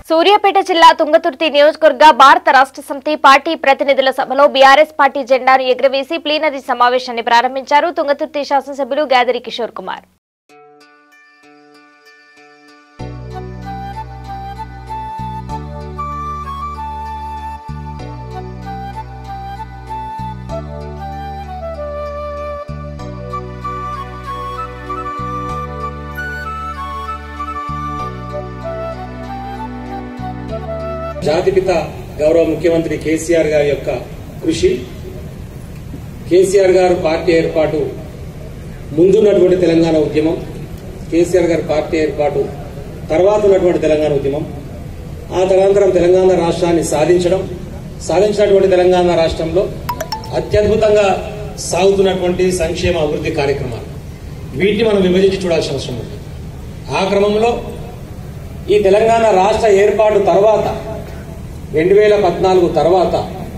సూర్యాపేట జిల్లా తుంగతుర్తి నియోజకవర్గ భారత రాష్ట్ర సమితి పార్టీ ప్రతినిధుల సభలో బీఆర్ఎస్ పార్టీ జెండాను ఎగురవేసి ప్లీనరీ సమావేశాన్ని ప్రారంభించారు తుంగతుర్తి శాసనసభ్యులు గాదరి కిషోర్ కుమార్ జాతిపిత గౌరవ ముఖ్యమంత్రి కేసీఆర్ గారి యొక్క కృషి కేసీఆర్ గారు పార్టీ ఏర్పాటు ముందున్నటువంటి తెలంగాణ ఉద్యమం కేసీఆర్ గారి పార్టీ ఏర్పాటు తర్వాత ఉన్నటువంటి తెలంగాణ ఉద్యమం ఆ తదనంతరం తెలంగాణ రాష్ట్రాన్ని సాధించడం సాధించినటువంటి తెలంగాణ రాష్ట్రంలో అత్యద్భుతంగా సాగుతున్నటువంటి సంక్షేమ అభివృద్ధి కార్యక్రమాలు వీటిని మనం విభజించి చూడాల్సిన అవసరం ఉంది ఆ క్రమంలో ఈ తెలంగాణ రాష్ట్ర ఏర్పాటు తర్వాత రెండు వేల పద్నాలుగు తర్వాత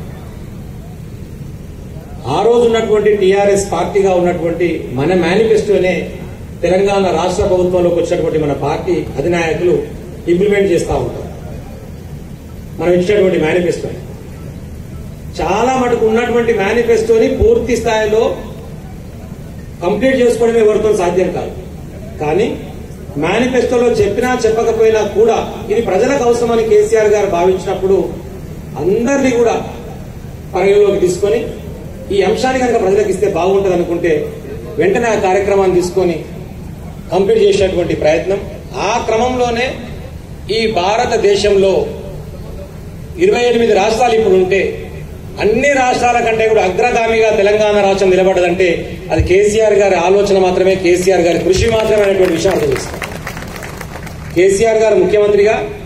ఆ రోజు ఉన్నటువంటి టీఆర్ఎస్ పార్టీగా ఉన్నటువంటి మన మేనిఫెస్టోనే తెలంగాణ రాష్ట్ర ప్రభుత్వంలోకి వచ్చినటువంటి మన పార్టీ అధినాయకులు ఇంప్లిమెంట్ చేస్తూ ఉంటారు మనం ఇచ్చినటువంటి మేనిఫెస్టో చాలా మటుకు ఉన్నటువంటి మేనిఫెస్టోని పూర్తి స్థాయిలో కంప్లీట్ చేసుకోవడం ఎవరితో సాధ్యం కాదు కానీ మేనిఫెస్టోలో చెప్పినా చెప్పకపోయినా కూడా ఇది ప్రజలకు అవసరమని కేసీఆర్ గారు భావించినప్పుడు అందరినీ కూడా పరిగణలోకి తీసుకొని ఈ అంశాన్ని కనుక ప్రజలకు ఇస్తే బాగుంటుంది అనుకుంటే వెంటనే ఆ కార్యక్రమాన్ని తీసుకొని కంప్లీట్ చేసేటువంటి ప్రయత్నం ఆ క్రమంలోనే ఈ భారతదేశంలో ఇరవై ఎనిమిది రాష్ట్రాలు ఇప్పుడు ఉంటే అన్ని రాష్ట్రాల కంటే కూడా అగ్రగామిగా తెలంగాణ రాష్ట్రం నిలబడ్డదంటే అది కేసీఆర్ గారి ఆలోచన మాత్రమే కేసీఆర్ గారి కృషి మాత్రమే అనేటువంటి విషయం అర్థం చేసుకోవాలి కేసీఆర్ గారు ముఖ్యమంత్రిగా